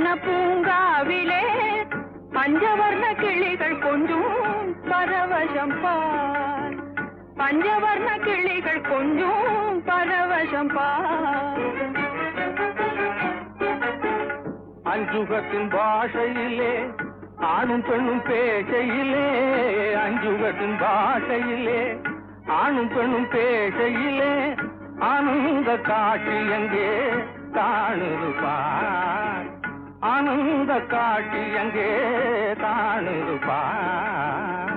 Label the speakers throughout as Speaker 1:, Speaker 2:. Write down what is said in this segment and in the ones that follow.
Speaker 1: வண்ண பூங்காவிலே பஞ்சவர்ண கிளிகள் கொஞ்சும் பரவசம் பார் பஞ்சவர்ண கிளிகள் கொஞ்சும் பரவசம் பார்
Speaker 2: அஞ்சுகத்தின் பாஷையிலே ஆணும் பெண்ணும் பேசையிலே அஞ்சுகத்தின் பாஷையிலே ஆணும் பெண்ணும் பேசையிலே ஆனந்த காட்சி எங்கே காணுதுபார் ஆனந்த காட்சி எங்கே காணுதுபார்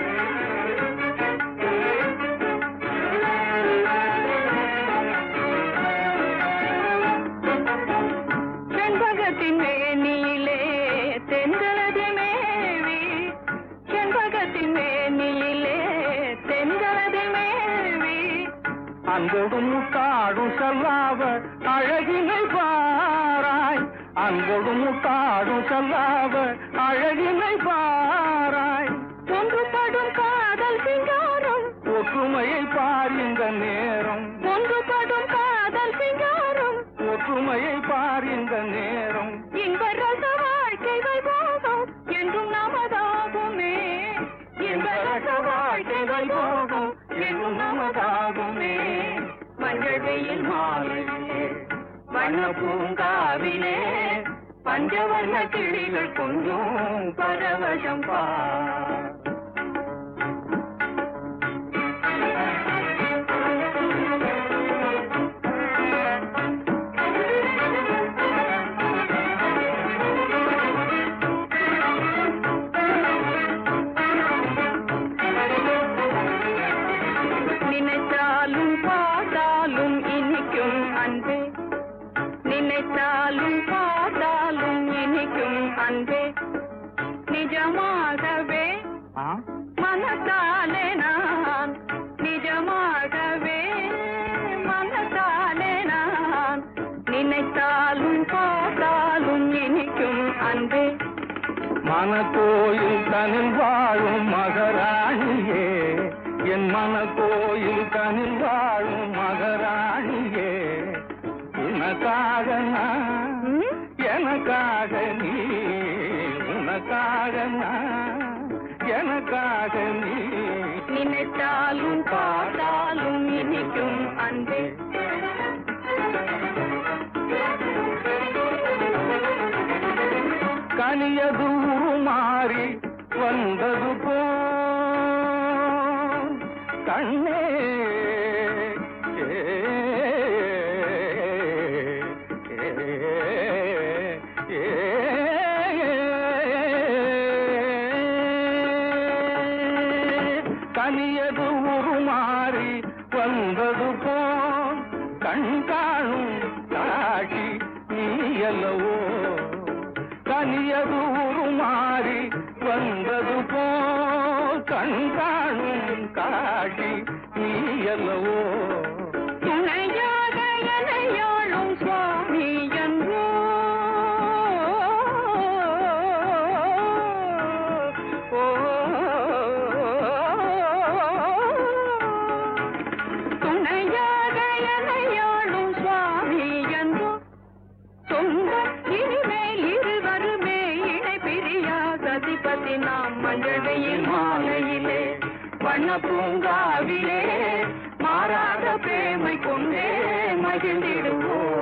Speaker 1: செண்பகத்தின் மேனியிலே தென்கலதி மேவி செண்பகத்தின் மேனியிலே தென்கலதி மேவி
Speaker 2: அன்போடும் முட்டாடும் செல்லாவ அழகினை பாராய் அன்போடும் முட்டாடும் செல்லாவ அழகினை பாராய்
Speaker 1: ஒன்றுபடும் காதல் சிங்காரம்
Speaker 2: ஒற்றுமையை பார் இந்த நேரம்
Speaker 1: ஒன்றுபடும் காதல் சிங்காரம்
Speaker 2: ஒற்றுமையை பார் இந்த நேரம்
Speaker 1: இன்ப ரச வாழ்க்கை வைபோகம் என்றும் நமதாகுமே இன்ப ரச வாழ்க்கை வைபோகம் என்றும் நமதாகுமே மஞ்சள் வெயில் மாலையிலே வண்ண பூங்காவிலே பஞ்சவர்ண கிளிகள் கொஞ்சம் பரவசம் பார் நினைத்தாலும் பார்த்தாலும் இனிக்கும் அன்பே நினைத்தாலும் பார்த்தாலும் இனிக்கும் அன்பே நிஜமாகவே மனத்தாலே நான் நிஜமாகவே மனத்தாலே நான் நினைத்தாலும் பார்த்தாலும் இனிக்கும் அன்பே
Speaker 2: மனக்கோயில் தனில் வாழும் மகராணியே என் மனக்கோயில் தனில் வாழும் மகராணியே உனக்காக நான்
Speaker 1: ம்?
Speaker 2: எனக்காக நீ உனக்காக நான் எனக்காக நீ
Speaker 1: நினைத்தாலும் பார்த்தாலும் இனிக்கும் அன்பே
Speaker 2: கனியது உருமாறி வந்தது போ கண்ணே ஏ, ஏ, கனியது உருமாறி வந்தது போ கண் காணும் காட்சி நீ அல்லவோ கனியது உருமாறி வந்தது போ கண் காணும் காட்சி நீ அல்லவோ
Speaker 1: துணையாக எனையாளும் சுவாமி என்றோ ஓ, துணையாக எனையாளும் சுவாமி என்றோ சொந்த இனிமேல் இருவருமே இணை பிரியா சதிபதி நாம் மஞ்சள் வெயில் மாலையிலே வண்ண பூங்காவிலே மாறாத பிரேமை கொண்டே மகிழ்ந்திடுவோம்